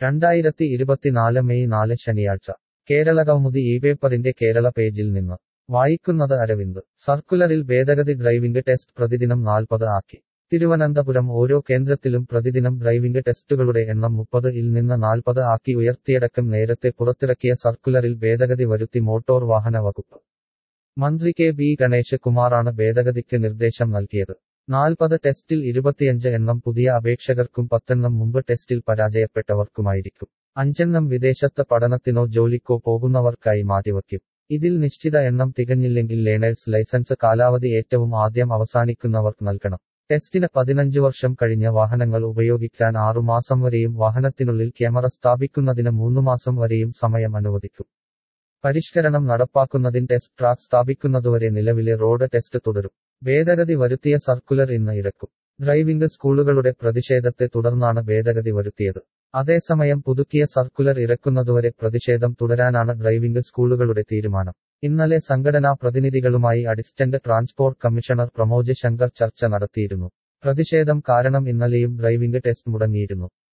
രണ്ടായിരത്തി ഇരുപത്തിനാല് മെയ് നാല് ശനിയാഴ്ച കേരളകൗമുദി ഈ പേപ്പറിന്റെ കേരള പേജിൽ നിന്ന് വായിക്കുന്നത് അരവിന്ദ് സർക്കുലറിൽ ഭേദഗതി ഡ്രൈവിംഗ് ടെസ്റ്റ് പ്രതിദിനം നാൽപ്പത് ആക്കി തിരുവനന്തപുരം ഓരോ കേന്ദ്രത്തിലും പ്രതിദിനം ഡ്രൈവിംഗ് ടെസ്റ്റുകളുടെ എണ്ണം മുപ്പത് ഇൽ നിന്ന് നാൽപ്പത് ആക്കി ഉയർത്തിയടക്കം നേരത്തെ പുറത്തിറക്കിയ സർക്കുലറിൽ ഭേദഗതി വരുത്തി മോട്ടോർ വാഹന വകുപ്പ് മന്ത്രി കെ ബി ഗണേശ് കുമാറാണ് ഭേദഗതിക്ക് നിർദ്ദേശം നൽകിയത് നാൽപ്പത് ടെസ്റ്റിൽ ഇരുപത്തിയഞ്ച് എണ്ണം പുതിയ അപേക്ഷകർക്കും പത്തെണ്ണം മുമ്പ് ടെസ്റ്റിൽ പരാജയപ്പെട്ടവർക്കുമായിരിക്കും അഞ്ചെണ്ണം വിദേശത്ത് പഠനത്തിനോ ജോലിക്കോ പോകുന്നവർക്കായി മാറ്റിവയ്ക്കും ഇതിൽ നിശ്ചിത എണ്ണം തികഞ്ഞില്ലെങ്കിൽ ലേണേഴ്സ് ലൈസൻസ് കാലാവധി ഏറ്റവും ആദ്യം അവസാനിക്കുന്നവർക്ക് നൽകണം ടെസ്റ്റിന് പതിനഞ്ച് വർഷം കഴിഞ്ഞ വാഹനങ്ങൾ ഉപയോഗിക്കാൻ ആറുമാസം വരെയും വാഹനത്തിനുള്ളിൽ ക്യാമറ സ്ഥാപിക്കുന്നതിന് മൂന്ന് മാസം വരെയും സമയം അനുവദിക്കും പരിഷ്കരണം നടപ്പാക്കുന്നതിന് ടെസ്റ്റ് ട്രാക്ക് സ്ഥാപിക്കുന്നതുവരെ നിലവിലെ റോഡ് ടെസ്റ്റ് തുടരും ഭേദഗതി വരുത്തിയ സർക്കുലർ ഇന്ന് ഇറക്കും ഡ്രൈവിംഗ് സ്കൂളുകളുടെ പ്രതിഷേധത്തെ തുടർന്നാണ് ഭേദഗതി വരുത്തിയത് അതേസമയം പുതുക്കിയ സർക്കുലർ ഇറക്കുന്നതുവരെ പ്രതിഷേധം തുടരാനാണ് ഡ്രൈവിംഗ് സ്കൂളുകളുടെ തീരുമാനം ഇന്നലെ സംഘടനാ പ്രതിനിധികളുമായി assistant transport commissioner Pramoj Shankar ചർച്ച നടത്തിയിരുന്നു പ്രതിഷേധം കാരണം ഇന്നലെയും ഡ്രൈവിംഗ് ടെസ്റ്റ് മുടങ്ങിയിരുന്നു